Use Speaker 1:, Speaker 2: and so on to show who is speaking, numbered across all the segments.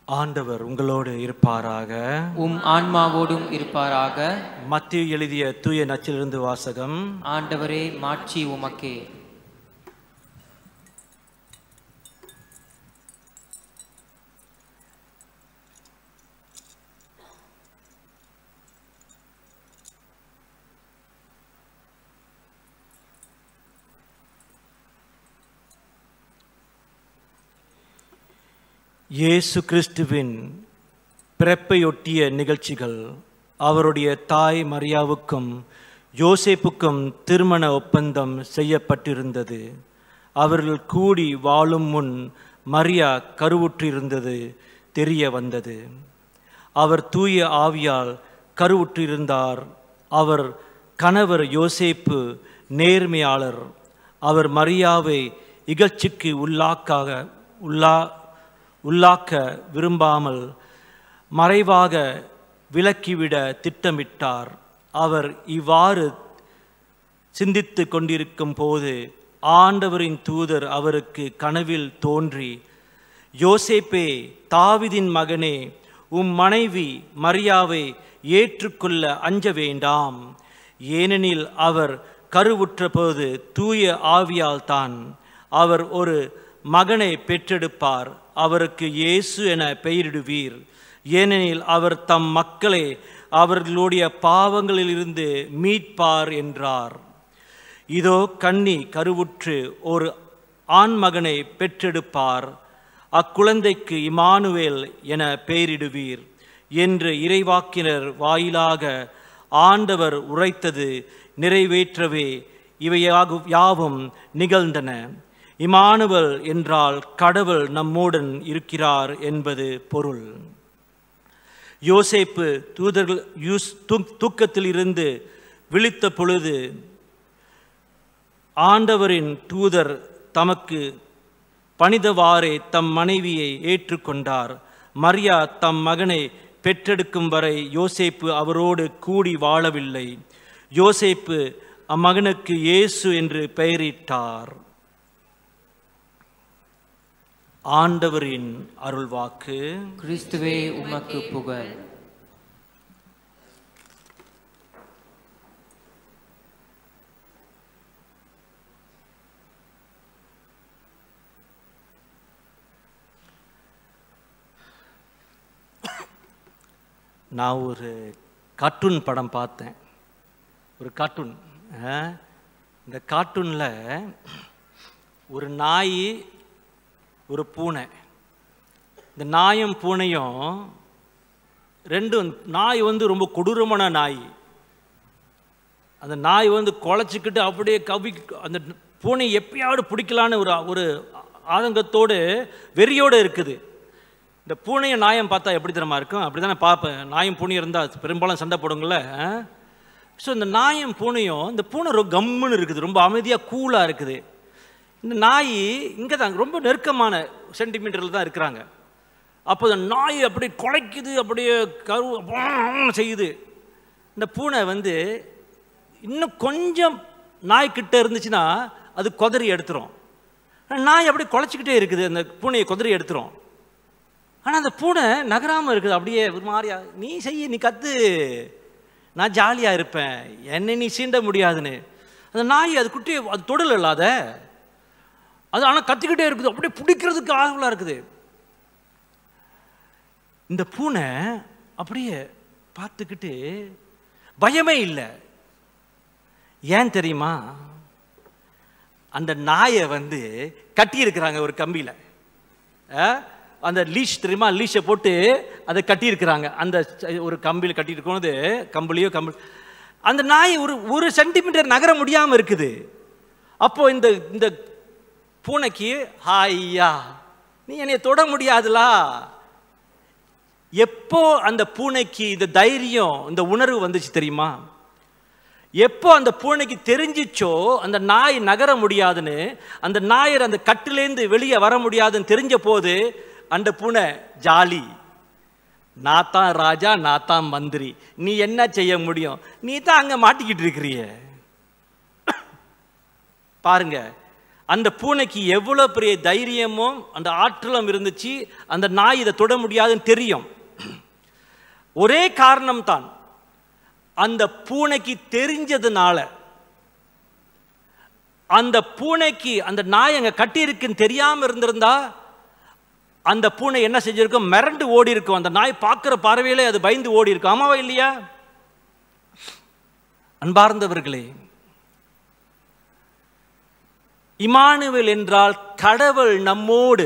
Speaker 1: ஆண்டவர் உங்களோடு இருப்பாராக
Speaker 2: உம் ஆன்மாவோடும் இருப்பாராக
Speaker 1: மத்திய எழுதிய தூய நச்சிலிருந்து வாசகம்
Speaker 2: ஆண்டவரே மாட்சி உமக்கே
Speaker 1: இயேசு கிறிஸ்துவின் பிறப்பையொட்டிய நிகழ்ச்சிகள் அவருடைய தாய் மரியாவுக்கும் யோசேப்புக்கும் திருமண ஒப்பந்தம் செய்யப்பட்டிருந்தது அவர்கள் கூடி வாழும் முன் மரியா கருவுற்றிருந்தது தெரிய வந்தது அவர் தூய ஆவியால் கருவுற்றிருந்தார் அவர் கணவர் யோசேப்பு நேர்மையாளர் அவர் மரியாவை இகழ்ச்சிக்கு உள்ளாக்காக உள்ளா உள்ளாக்க விரும்பாமல் மறைவாக விலக்கிவிட திட்டமிட்டார் அவர் இவ்வாறு சிந்தித்து கொண்டிருக்கும் போது ஆண்டவரின் தூதர் அவருக்கு கனவில் தோன்றி யோசேப்பே தாவிதின் மகனே உம் மனைவி மரியாவை ஏற்றுக்கொள்ள அஞ்ச வேண்டாம் ஏனெனில் அவர் கருவுற்ற போது தூய ஆவியால் தான் அவர் ஒரு மகனை பெற்றெடுப்பார் அவருக்கு இயேசு என பெயரிடுவீர் ஏனெனில் அவர் தம் மக்களை அவர்களுடைய பாவங்களிலிருந்து மீட்பார் என்றார் இதோ கன்னி கருவுற்று ஒரு ஆண்மகனை பெற்றெடுப்பார் அக்குழந்தைக்கு இமானுவேல் என பெயரிடுவீர் என்று இறைவாக்கினர் வாயிலாக ஆண்டவர் உரைத்தது நிறைவேற்றவே இவையாக யாவும் நிகழ்ந்தன இமானுவல் என்றால் கடவுள் நம்முடன் இருக்கிறார் என்பது பொருள் யோசேப்பு தூதர்கள் யூஸ் தூக்- தூக்கத்தில் இருந்து விழித்த பொழுது ஆண்டவரின் தூதர் தமக்கு பணிதவாறே தம் மனைவியை ஏற்றுக்கொண்டார் மரியா தம் மகனை பெற்றெடுக்கும் வரை யோசேப்பு அவரோடு கூடி வாழவில்லை யோசேப்பு அம்மகனுக்கு இயேசு என்று பெயரிட்டார் ஆண்டவரின் அருள்வாக்கு
Speaker 2: கிறிஸ்துவே உமக்கு புகழ்
Speaker 1: நான் ஒரு கார்ட்டூன் படம் பார்த்தேன் ஒரு கார்ட்டூன் ஆ, இந்த கார்ட்டூனில் ஒரு நாய் ஒரு பூனை இந்த நாயும் பூனையும் ரெண்டும் நாய் வந்து ரொம்ப கொடூரமான நாய் அந்த நாய் வந்து குலைச்சிக்கிட்டு அப்படியே கவி அந்த பூனை எப்பயாவது பிடிக்கலான்னு ஒரு ஒரு ஆதங்கத்தோடு வெறியோடு இருக்குது இந்த பூனையும் நாயம் பார்த்தா எப்படி தெரியுமா இருக்கும் அப்படி தானே பார்ப்பேன் நாயும் பூனையும் இருந்தால் பெரும்பாலும் சண்டை போடுங்கள ஸோ இந்த நாயும் பூனையும் இந்த பூனை ரொம்ப கம்முன்னு இருக்குது ரொம்ப அமைதியாக கூலாக இருக்குது இந்த நாய் இங்கே தான் ரொம்ப நெருக்கமான சென்டிமீட்டரில் தான் இருக்கிறாங்க அப்போ இந்த நாய் அப்படியே குலைக்குது அப்படியே கரு அப்பா செய்யுது இந்த பூனை வந்து இன்னும் கொஞ்சம் நாய்க்கிட்ட இருந்துச்சுன்னா அது குதறி எடுத்துரும் ஆனா நாய் அப்படியே குலைச்சிக்கிட்டே இருக்குது அந்த பூனையை குதறி எடுத்துரும் ஆனால் அந்த பூனை நகராமல் இருக்குது அப்படியே ஒரு மாதிரியா நீ செய்ய நீ கத்து நான் ஜாலியாக இருப்பேன் என்னை நீ சீண்ட முடியாதுன்னு அந்த நாய் அது குட்டியை அது தொடல இல்லாத அது ஆனால் கத்திக்கிட்டே இருக்குது அப்படியே பிடிக்கிறதுக்கு ஆர்வலாக இருக்குது இந்த பூனை அப்படியே பார்த்துக்கிட்டு பயமே இல்லை ஏன் தெரியுமா அந்த நாயை வந்து கட்டியிருக்கிறாங்க ஒரு கம்பியில் அந்த லீஷ் தெரியுமா லீஷை போட்டு அதை கட்டியிருக்கிறாங்க அந்த ச- ஒரு கம்பியில் கட்டியிருக்கோது கம்பளியோ கம்பி அந்த நாய் ஒரு ஒரு சென்டிமீட்டர் நகர முடியாமல் இருக்குது அப்போ இந்த இந்த பூனைக்கு ஹாய்யா நீ என்னை தொட முடியாதுலா எப்போ அந்த பூனைக்கு இந்த தைரியம் இந்த உணர்வு வந்துச்சு தெரியுமா எப்போ அந்த பூனைக்கு தெரிஞ்சிச்சோ அந்த நாய் நகர முடியாதுன்னு அந்த நாயர் அந்த கட்டிலேருந்து வெளியே வர முடியாதுன்னு தெரிஞ்ச போது அந்த பூனை ஜாலி நான் தான் ராஜா நான் தான் மந்திரி நீ என்ன செய்ய முடியும் நீ தான் அங்கே மாட்டிக்கிட்டு இருக்கிறிய பாருங்க அந்த பூனைக்கு எவ்வளோ பெரிய தைரியமும் அந்த ஆற்றலும் இருந்துச்சு அந்த நாய் இதை தொட முடியாதுன்னு தெரியும் ஒரே காரணம் தான் அந்த பூனைக்கு தெரிஞ்சதுனால அந்த பூனைக்கு அந்த நாய் அங்கே கட்டியிருக்குன்னு தெரியாமல் இருந்திருந்தா அந்த பூனை என்ன செஞ்சிருக்கும் மிரண்டு ஓடி இருக்கும் அந்த நாய் பார்க்குற பார்வையிலே அது பயந்து ஓடி இருக்கும் ஆமாவா இல்லையா அன்பார்ந்தவர்களே இமானுவேல் என்றால் கடவுள் நம்மோடு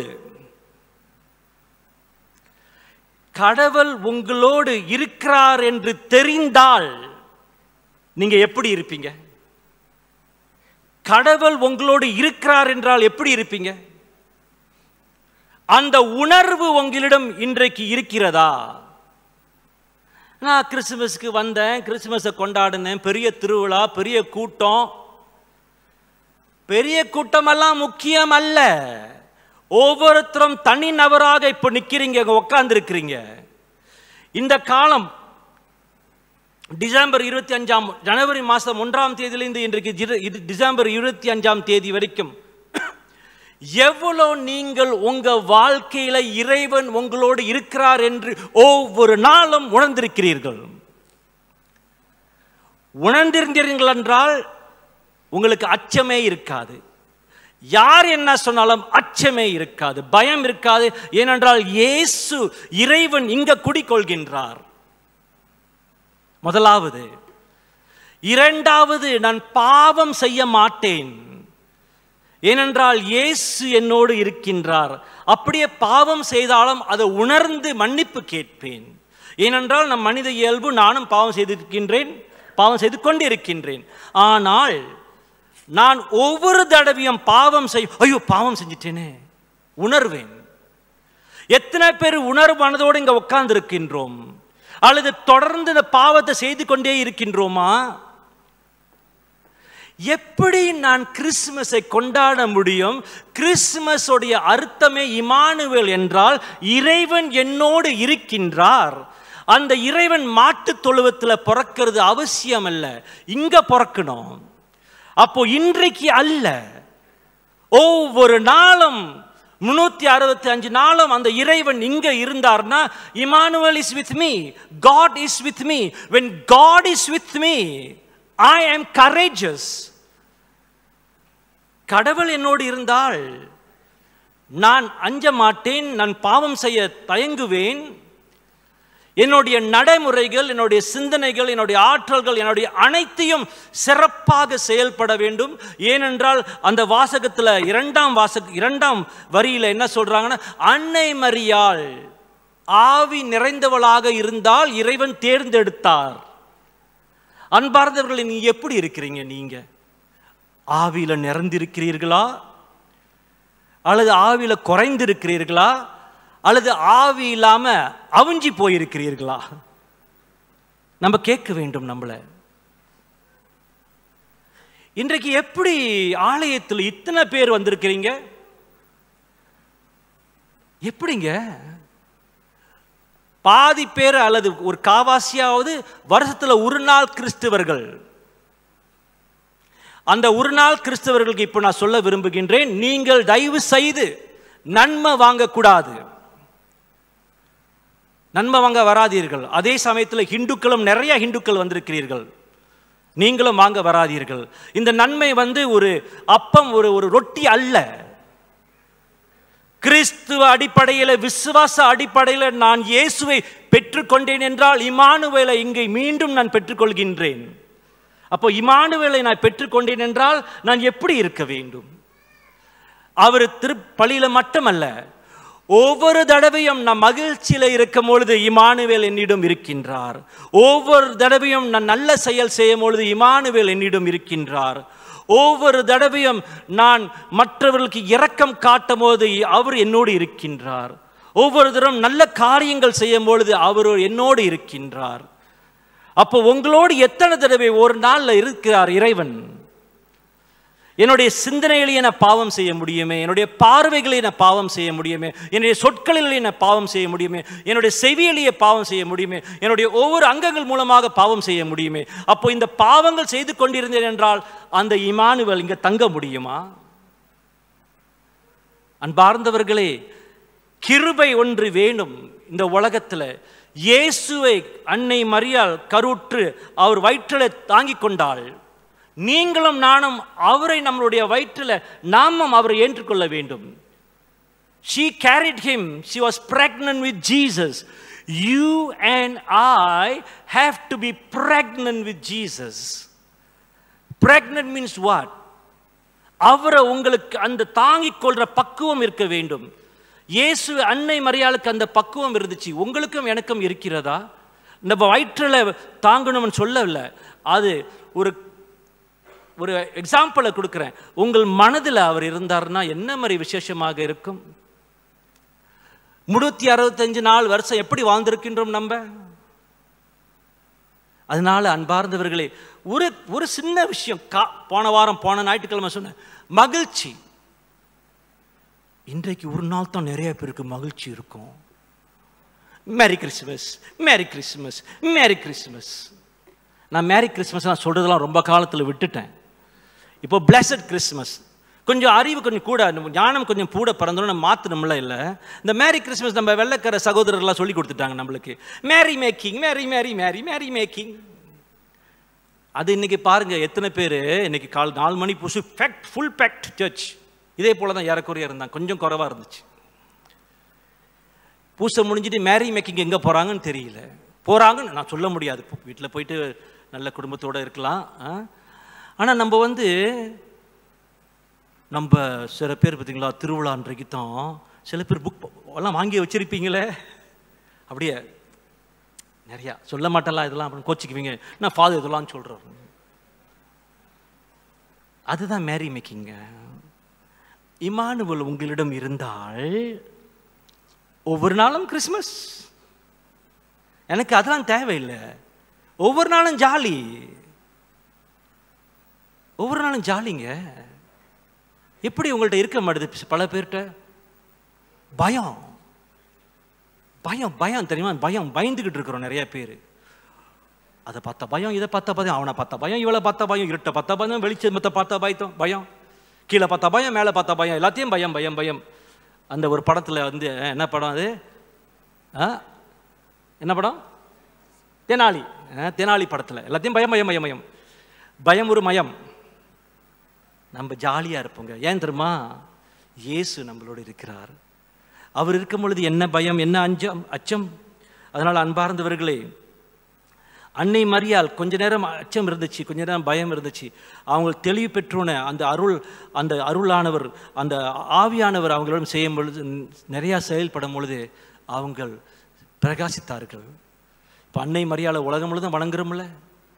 Speaker 1: கடவுள் உங்களோடு இருக்கிறார் என்று தெரிந்தால் நீங்க எப்படி இருப்பீங்க கடவுள் உங்களோடு இருக்கிறார் என்றால் எப்படி இருப்பீங்க அந்த உணர்வு உங்களிடம் இன்றைக்கு இருக்கிறதா நான் கிறிஸ்துமஸ்க்கு வந்தேன் கிறிஸ்துமஸை கொண்டாடினேன் பெரிய திருவிழா பெரிய கூட்டம் பெரிய கூட்டமெல்லாம் முக்கியம் அல்ல ஒவ்வொருத்தரும் தனி நபராக இப்போ நிற்கிறீங்க உட்கார்ந்து இருக்கிறீங்க இந்த காலம் டிசம்பர் இருபத்தி அஞ்சாம் ஜனவரி மாதம் ஒன்றாம் தேதியிலிருந்து இன்றைக்கு ஜிர- இது டிசம்பர் இருபத்தி அஞ்சாம் தேதி வரைக்கும் எவ்வளோ நீங்கள் உங்க வாழ்க்கையில இறைவன் உங்களோடு இருக்கிறார் என்று ஒவ்வொரு நாளும் உணர்ந்திருக்கிறீர்கள் உணர்ந்திருந்தீர்கள் என்றால் உங்களுக்கு அச்சமே இருக்காது யார் என்ன சொன்னாலும் அச்சமே இருக்காது பயம் இருக்காது ஏனென்றால் இயேசு இறைவன் இங்க குடிக்கொள்கின்றார் முதலாவது இரண்டாவது நான் பாவம் செய்ய மாட்டேன் ஏனென்றால் இயேசு என்னோடு இருக்கின்றார் அப்படியே பாவம் செய்தாலும் அதை உணர்ந்து மன்னிப்பு கேட்பேன் ஏனென்றால் நம் மனித இயல்பு நானும் பாவம் செய்திருக்கின்றேன் பாவம் செய்து கொண்டிருக்கின்றேன் ஆனால் நான் ஒவ்வொரு தடவையும் பாவம் செய் ஐயோ பாவம் செஞ்சிட்டேனே உணர்வேன் எத்தனை பேர் உணர்வு மனதோடு இங்க உட்கார்ந்து இருக்கின்றோம் அல்லது தொடர்ந்து இந்த பாவத்தை செய்து கொண்டே இருக்கின்றோமா எப்படி நான் கிறிஸ்துமஸை கொண்டாட முடியும் கிறிஸ்துமஸ் உடைய அர்த்தமே இமானுவேல் என்றால் இறைவன் என்னோடு இருக்கின்றார் அந்த இறைவன் மாட்டுத் தொழுவத்தில் பிறக்கிறது அவசியம் அல்ல இங்க பிறக்கணும் அப்போ இன்றைக்கு அல்ல ஒவ்வொரு நாளும் முன்னூத்தி அறுபத்தி அஞ்சு நாளும் அந்த இறைவன் இங்க இருந்தார்னா Emmanuel is with me God is with me when God is with me I am courageous கடவுள் என்னோடு இருந்தால் நான் அஞ்ச மாட்டேன் நான் பாவம் செய்ய தயங்குவேன் என்னுடைய நடைமுறைகள் என்னுடைய சிந்தனைகள் என்னுடைய ஆற்றல்கள் என்னுடைய அனைத்தையும் சிறப்பாக செயல்பட வேண்டும் ஏனென்றால் அந்த வாசகத்தில் இரண்டாம் வாசக இரண்டாம் வரியில் என்ன சொல்றாங்கன்னா அன்னை மரியாள் ஆவி நிறைந்தவளாக இருந்தால் இறைவன் தேர்ந்தெடுத்தார் அன்பார்ந்தவர்களை நீ எப்படி இருக்கிறீங்க நீங்க ஆவியில நிறைந்திருக்கிறீர்களா அல்லது ஆவியில குறைந்திருக்கிறீர்களா அல்லது ஆவி இல்லாம அவிஞ்சி போயிருக்கிறீர்களா நம்ம கேட்க வேண்டும் நம்மளை இன்றைக்கு எப்படி ஆலயத்தில் இத்தனை பேர் வந்திருக்கிறீங்க எப்படிங்க பாதி பேர் அல்லது ஒரு காவாசியாவது வருஷத்துல ஒரு நாள் கிறிஸ்தவர்கள் அந்த ஒரு நாள் கிறிஸ்தவர்களுக்கு இப்போ நான் சொல்ல விரும்புகின்றேன் நீங்கள் தயவு செய்து நன்மை வாங்கக்கூடாது நன்மை வாங்க வராதீர்கள் அதே சமயத்தில் ஹிந்துக்களும் நிறைய ஹிந்துக்கள் வந்திருக்கிறீர்கள் நீங்களும் வாங்க வராதீர்கள் இந்த நன்மை வந்து ஒரு அப்பம் ஒரு ஒரு ரொட்டி அல்ல கிறிஸ்துவ அடிப்படையில் விசுவாச அடிப்படையில் நான் இயேசுவை பெற்றுக்கொண்டேன் என்றால் இமானுவேலை இங்கே மீண்டும் நான் பெற்றுக்கொள்கின்றேன் அப்போ இமானுவேலை நான் பெற்றுக்கொண்டேன் என்றால் நான் எப்படி இருக்க வேண்டும் அவர் திருப்பலியில மட்டுமல்ல ஒவ்வொரு தடவையும் நான் மகிழ்ச்சியில் இருக்கும் பொழுது இமானுவேல் என்னிடம் இருக்கின்றார் ஒவ்வொரு தடவையும் நான் நல்ல செயல் செய்யும் பொழுது இமானுவேல் என்னிடம் இருக்கின்றார் ஒவ்வொரு தடவையும் நான் மற்றவர்களுக்கு இரக்கம் காட்டும் போது அவர் என்னோடு இருக்கின்றார் ஒவ்வொரு தரம் நல்ல காரியங்கள் செய்யும் பொழுது அவர் என்னோடு இருக்கின்றார் அப்போ உங்களோடு எத்தனை தடவை ஒரு நாளில் இருக்கிறார் இறைவன் என்னுடைய சிந்தனைகளில் நான் பாவம் செய்ய முடியுமே என்னுடைய பார்வைகளில் நான் பாவம் செய்ய முடியுமே என்னுடைய சொற்களில் நான் பாவம் செய்ய முடியுமே என்னுடைய செவியிலேயே பாவம் செய்ய முடியுமே என்னுடைய ஒவ்வொரு அங்கங்கள் மூலமாக பாவம் செய்ய முடியுமே அப்போ இந்த பாவங்கள் செய்து கொண்டிருந்தேன் என்றால் அந்த இமானுவல் இங்கே தங்க முடியுமா அன்பார்ந்தவர்களே கிருபை ஒன்று வேணும் இந்த உலகத்தில் இயேசுவை அன்னை மரியாள் கருவுற்று அவர் வயிற்றில் தாங்கிக் கொண்டாள் நீங்களும் நானும் அவரை நம்மளுடைய வயிற்றில் நாமும் அவரை ஏற்றுக்கொள்ள வேண்டும் She carried him. She was pregnant with Jesus. You and I have to be pregnant with Jesus. Pregnant means what? அவரை உங்களுக்கு அந்த தாங்கிக் கொள்ற பக்குவம் இருக்க வேண்டும் இயேசு அன்னை மரியாளுக்கு அந்த பக்குவம் இருந்துச்சு உங்களுக்கும் எனக்கும் இருக்கிறதா நம்ம வயிற்றில் தாங்கணும்னு சொல்லவில்லை அது ஒரு ஒரு எக்ஸாம்பிளை கொடுக்குறேன் உங்கள் மனதில் அவர் இருந்தார்னா என்ன மாதிரி விசேஷமாக இருக்கும் முன்னூற்றி அறுபத்தஞ்சு நாள் வருஷம் எப்படி வாழ்ந்திருக்கின்றோம் நம்ம அதனால அன்பார்ந்தவர்களே ஒரு ஒரு சின்ன விஷயம் கா போன வாரம் போன ஞாயிற்றுக்கிழமை சொன்னேன் மகிழ்ச்சி இன்றைக்கு ஒரு நாள் தான் நிறைய பேருக்கு மகிழ்ச்சி இருக்கும் merry Christmas merry Christmas merry Christmas நான் மேரி கிறிஸ்மஸ் நான் சொல்றதெல்லாம் ரொம்ப காலத்தில் விட்டுட்டேன் இப்போ பிளஸட் கிறிஸ்மஸ் கொஞ்சம் அறிவு கொஞ்சம் கூட நம்ம ஞானம் கொஞ்சம் கூட பிறந்தோன்னு நம்ம மாற்றணும்ல இல்லை இந்த மேரி கிறிஸ்மஸ் நம்ம வெள்ளக்கார சகோதரர்லாம் சொல்லி கொடுத்துட்டாங்க நம்மளுக்கு மேரி மேக்கிங் மேரி மேரி மேரி மேரி மேக்கிங் அது இன்னைக்கு பாருங்க எத்தனை பேர் இன்னைக்கு கால் நாலு மணி புஷு ஃபேக்ட் ஃபுல் பேக்ட் சர்ச் இதே போல தான் ஏறக்குறைய இருந்தாங்க கொஞ்சம் குறைவாக இருந்துச்சு பூசை முடிஞ்சிட்டு மேரி மேக்கிங் எங்கே போகிறாங்கன்னு தெரியல போகிறாங்கன்னு நான் சொல்ல முடியாது வீட்டில் போயிட்டு நல்ல குடும்பத்தோடு இருக்கலாம் ஆனால் நம்ம வந்து நம்ம சில பேர் பார்த்தீங்களா திருவிழா அன்றைக்கு தான் சில பேர் புக் எல்லாம் வாங்கி வச்சிருப்பீங்களே அப்படியே நிறையா சொல்ல மாட்டலாம் இதெல்லாம் அப்படின்னு கோச்சிக்குவீங்க நான் ஃபாதர் இதெல்லாம் சொல்கிறேன் அதுதான் மேரி மேக்கிங்க இமானுவல் உங்களிடம் இருந்தால் ஒவ்வொரு நாளும் கிறிஸ்மஸ் எனக்கு அதெல்லாம் தேவையில்லை ஒவ்வொரு நாளும் ஜாலி ஒவ்வொரு நாளும் ஜாலிங்க எப்படி உங்கள்கிட்ட இருக்க மாட்டுது பல பேர்கிட்ட பயம் பயம் பயம் தெரியுமா பயம் பயந்துக்கிட்டு இருக்கிறோம் நிறைய பேர் அதை பார்த்த பயம் இதை பார்த்த பயம் அவனை பார்த்த பயம் இவளை பார்த்த பயம் இருட்டை பார்த்த பயம் வெளிச்சமத்தை பார்த்த பயத்தம் பயம் கீழே பார்த்த பயம் மேலே பார்த்த பயம் எல்லாத்தையும் பயம் பயம் பயம் அந்த ஒரு படத்தில் வந்து என்ன படம் அது ஆ என்ன படம் தெனாலி தெனாலி படத்தில் எல்லாத்தையும் பயம் பயம் பயம் பயம் பயம் ஒரு மயம் நம்ம ஜாலியாக இருப்போங்க ஏன் தெரியுமா இயேசு நம்மளோடு இருக்கிறார் அவர் இருக்கும் பொழுது என்ன பயம் என்ன அஞ்சம் அச்சம் அதனால் அன்பார்ந்தவர்களே அன்னை மரியால் கொஞ்ச நேரம் அச்சம் இருந்துச்சு கொஞ்ச நேரம் பயம் இருந்துச்சு அவங்க தெளிவு பெற்றோன அந்த அருள் அந்த அருளானவர் அந்த ஆவியானவர் அவங்களிடம் செய்யும் பொழுது நிறையா செயல்படும் பொழுது அவங்கள் பிரகாசித்தார்கள் இப்போ அன்னை மரியாதை உலகம் முழுதும் வணங்குறோம்ல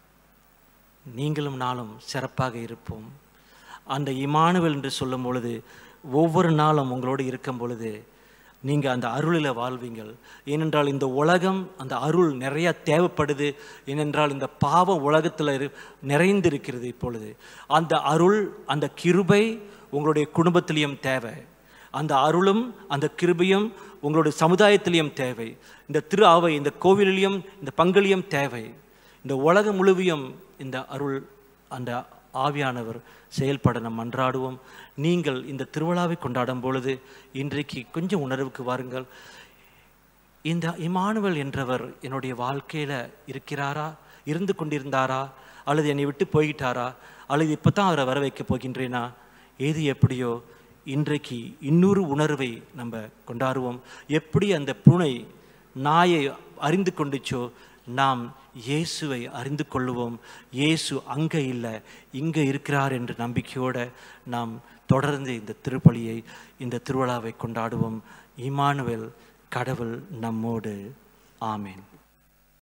Speaker 1: நீங்களும் நாளும் சிறப்பாக இருப்போம் அந்த இமானுவல் என்று சொல்லும் பொழுது ஒவ்வொரு நாளும் உங்களோடு இருக்கும் பொழுது நீங்கள் அந்த அருளில் வாழ்வீங்கள் ஏனென்றால் இந்த உலகம் அந்த அருள் நிறைய தேவைப்படுது ஏனென்றால் இந்த பாவம் உலகத்தில் இரு நிறைந்திருக்கிறது இப்பொழுது அந்த அருள் அந்த கிருபை உங்களுடைய குடும்பத்திலையும் தேவை அந்த அருளும் அந்த கிருபையும் உங்களுடைய சமுதாயத்திலையும் தேவை இந்த திரு அவை இந்த கோவிலையும் இந்த பங்களியும் தேவை இந்த உலகம் முழுவையும் இந்த அருள் அந்த ஆவியானவர் செயல்பட நம் அன்றாடுவோம் நீங்கள் இந்த திருவிழாவை கொண்டாடும் பொழுது இன்றைக்கு கொஞ்சம் உணர்வுக்கு வாருங்கள் இந்த இமானுவல் என்றவர் என்னுடைய வாழ்க்கையில் இருக்கிறாரா இருந்து கொண்டிருந்தாரா அல்லது என்னை விட்டு போய்கிட்டாரா அல்லது இப்போ தான் அவரை வர வைக்க போகின்றேனா ஏது எப்படியோ இன்றைக்கு இன்னொரு உணர்வை நம்ம கொண்டாடுவோம் எப்படி அந்த பூனை நாயை அறிந்து கொண்டுச்சோ நாம் இயேசுவை அறிந்து கொள்ளுவோம் இயேசு அங்கே இல்லை இங்கே இருக்கிறார் என்ற நம்பிக்கையோடு நாம் தொடர்ந்து இந்த திருப்பலியை இந்த திருவிழாவை கொண்டாடுவோம் இமானுவேல் கடவுள் நம்மோடு ஆமேன்